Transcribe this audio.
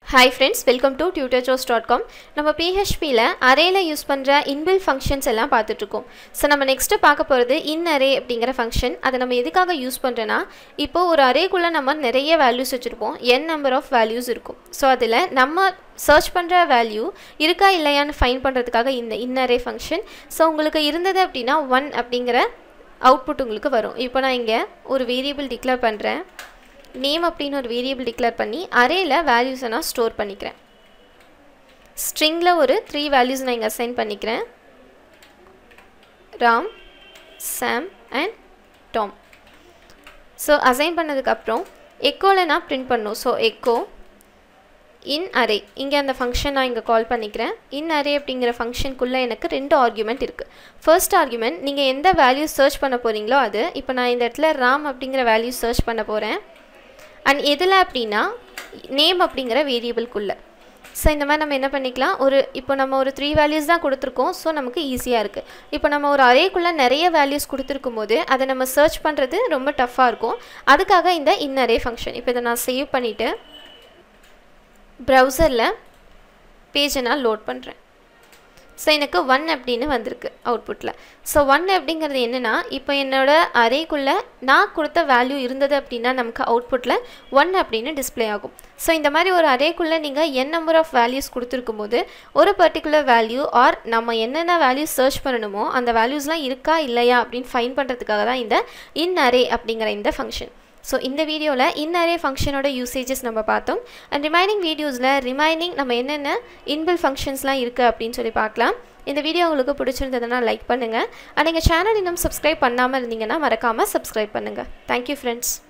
hi friends welcome to Tutor Joe's dot com நம்ம பிஹெச்பியில் அரேல use பண்ணுற இன்பில் ஃபங்க்ஷன்ஸ் எல்லாம் பார்த்துட்ருக்கோம் ஸோ நம்ம நெக்ஸ்ட்டு பார்க்க போகிறது இன் அரே அப்படிங்கிற ஃபங்க்ஷன் அதை நம்ம எதுக்காக யூஸ் பண்ணுறோன்னா இப்போ ஒரு அரேக்குள்ளே நம்ம நிறைய வேல்யூஸ் வச்சுருப்போம் என் நம்பர் ஆஃப் வேல்யூஸ் இருக்கும் ஸோ அதில் நம்ம சர்ச் பண்ணுற வேல்யூ இருக்கா இல்லையான்னு ஃபைன் பண்ணுறதுக்காக இந்த இன் அரே ஃபங்க்ஷன் ஸோ உங்களுக்கு இருந்தது அப்படின்னா ஒன் அப்படிங்கிற அவுட்புட் உங்களுக்கு வரும் இப்போ நான் இங்கே ஒரு வேரியபிள் டிக்ளேர் பண்ணுறேன் நேம் அப்படின்னு ஒரு வேரியபிள் டிக்ளேர் பண்ணி அரேல வேல்யூஸை நான் ஸ்டோர் பண்ணிக்கிறேன் ஸ்ட்ரிங்கில் ஒரு த்ரீ வேல்யூஸ் நான் இங்கே அசைன் பண்ணிக்கிறேன் Ram Sam and Tom so assign பண்ணதுக்கப்புறம் எக்கோவில் நான் பிரிண்ட் பண்ணும் ஸோ எக்கோ இன் அரே இங்கே அந்த ஃபங்க்ஷன் நான் இங்கே கால் பண்ணிக்கிறேன் இன் அரே அப்படிங்கிற ஃபங்க்ஷனுக்குள்ளே எனக்கு ரெண்டு ஆர்குமெண்ட் இருக்குது ஃபர்ஸ்ட் ஆர்குமெண்ட் நீங்கள் எந்த வேல்யூ சர்ச் பண்ண போகிறீங்களோ அது இப்போ நான் இந்த இடத்துல ராம் அப்படிங்கிற வேல்யூ சர்ச் பண்ண போகிறேன் அண்ட் எதில் அப்படின்னா நேம் அப்படிங்கிற வேரியபிள்குள்ளே ஸோ இந்த மாதிரி நம்ம என்ன பண்ணிக்கலாம் ஒரு இப்போ நம்ம ஒரு த்ரீ வேல்யூஸ் தான் கொடுத்துருக்கோம் ஸோ நமக்கு ஈஸியாக இருக்குது இப்போ நம்ம ஒரு அரேக்குள்ளே நிறைய வேல்யூஸ் கொடுத்துருக்கும் போது அதை நம்ம சர்ச் பண்ணுறது ரொம்ப டஃப்பாக இருக்கும் அதுக்காக இந்த இன் அரே ஃபங்க்ஷன் இப்போ இதை நான் சேவ் பண்ணிவிட்டு ப்ரௌசரில் பேஜை நான் லோட் பண்ணுறேன் ஸோ எனக்கு ஒன் அப்படின்னு வந்திருக்கு அவுட்புட்டில் ஸோ ஒன் அப்படிங்கிறது என்னென்னா இப்போ என்னோடய அரேக்குள்ளே நான் கொடுத்த வேல்யூ இருந்தது அப்படின்னா நமக்கு அவுட்புட்டில் ஒன் அப்படின்னு டிஸ்பிளே ஆகும் ஸோ இந்த மாதிரி ஒரு அரேக்குள்ளே நீங்கள் என் நம்பர் ஆஃப் வேல்யூஸ் கொடுத்துருக்கும் போது ஒரு பர்டிகுலர் வேல்யூ ஆர் நம்ம என்னென்ன வேல்யூஸ் சர்ச் பண்ணணுமோ அந்த வேல்யூஸ்லாம் இருக்கா இல்லையா அப்படின்னு ஃபைன் பண்ணுறதுக்காக தான் இந்த இன் அரே அப்படிங்கிற இந்த ஃபங்க்ஷன் ஸோ இந்த வீடியோவில் இன் அரே ஃபங்க்ஷனோட யூசேஜஸ் நம்ம பார்த்தோம் அண்ட் ரிமைனிங் வீடியோஸில் ரிமைனிங் நம்ம என்னென்ன இன்பில் ஃபங்க்ஷன்ஸ்லாம் இருக்குது அப்படின்னு சொல்லி பார்க்கலாம் இந்த வீடியோ உங்களுக்கு பிடிச்சிருந்ததுன்னா லைக் பண்ணுங்கள் அண்ட் எங்கள் சேனல் இன்னும் சப்ஸ்கிரைப் பண்ணாமல் இருந்தீங்கன்னா மறக்காமல் சப்ஸ்கிரைப் பண்ணுங்கள் தேங்க்யூ ஃப்ரெண்ட்ஸ்